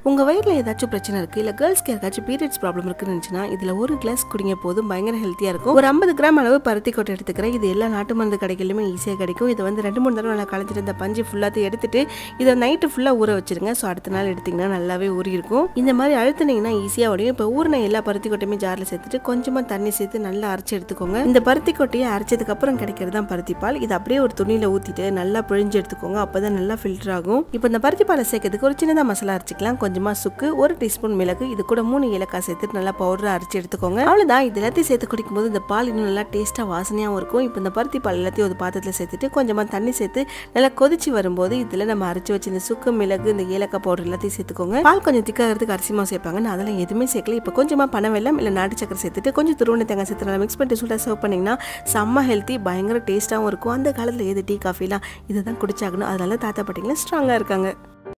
உங்கள் வயிறில் ஏதாச்சும் பிரச்சனை இருக்குது இல்லை கேர்ள்ஸ்க்கு ஏதாச்சும் பீரியட்ஸ் ப்ராப்ளம் இருக்குன்னு இருந்துச்சுன்னா இதில் ஒரு கிளாஸ் குடிங்க போதும் பயங்கர ஹெல்த்தியாக இருக்கும் ஒரு ஐம்பது கிராம் அளவு பருத்தி கொட்டை எடுத்துக்கிறேன் இது எல்லா நாட்டு மருந்து கடைகளிலுமே ஈஸியாக கிடைக்கும் இதை வந்து ரெண்டு மூணு தடவை நல்லா களைஞ்சிட்டு இந்த பஞ்சு ஃபுல்லாத்தையும் எடுத்துட்டு இதை நைட்டு ஃபுல்லாக ஊற வச்சிருங்க ஸோ அடுத்த நாள் எடுத்திங்கன்னா நல்லாவே ஊறி இருக்கும் இந்த மாதிரி அழுத்துனீங்கன்னா ஈஸியாக உடையும் இப்போ ஊறின எல்லா பருத்தி கொட்டையுமே ஜாரில் சேர்த்துட்டு கொஞ்சமாக தண்ணி சேர்த்து நல்லா அரைச்சி எடுத்துக்கோங்க இந்த பருத்தி கொட்டையை அரைச்சதுக்கு அப்புறம் கிடைக்கிறது தான் பருத்தி பால் இது அப்படியே ஒரு துணியில் ஊற்றிட்டு நல்லா பிழிஞ்சு எடுத்துக்கோங்க அப்போ தான் நல்லா ஃபில்டர் ஆகும் இப்போ இந்த பருத்தி பாலை சேர்க்கறதுக்கு ஒரு சின்னதாக மசாலா அரைச்சிக்கலாம் கொஞ்சமாக சுக்கு ஒரு டீஸ்பூன் மிளகு இது கூட மூணு ஏலக்காய் சேர்த்து நல்லா பவுடர் அரைச்சி எடுத்துக்கோங்க அவ்வளோதான் இது எல்லாத்தையும் சேர்த்து குடிக்கும்போது இந்த பால் இன்னும் நல்லா டேஸ்ட்டாக வாசனையாகவும் இருக்கும் இப்போ இந்த பருத்தி பால் எல்லாத்தையும் ஒரு பாத்திரத்தில் சேர்த்துட்டு கொஞ்சமாக தண்ணி சேர்த்து நல்லா கொதிச்சு வரும்போது இதில் நம்ம அரைச்சி வச்சு இந்த சுக்கு மிளகு இந்த ஏலக்காய் பவுடர் எல்லாத்தையும் சேர்த்துக்கோங்க பால் கொஞ்சம் திக்காகிறதுக்கு அரிசி மாவு சேர்ப்பாங்க நான் அதெல்லாம் எதுவுமே சேர்க்கல இப்போ கொஞ்சமாக பனை வெல்லம் இல்லை நாட்டு சக்கரை சேர்த்துட்டு கொஞ்சம் துருவண தேங்காய் சேர்த்து நல்லா மிக்ஸ் பண்ணிட்டு சூடாக சர்வ் பண்ணிங்கன்னா செம்ம ஹெல்த்தி பயங்கர டேஸ்ட்டாகவும் இருக்கும் அந்த காலத்தில் எது டீ காஃபிலாம் இதை தான் குடிச்சாகணும் அதனால தாத்தா பாட்டிங்களாம் ஸ்ட்ராங்காக இருக்காங்க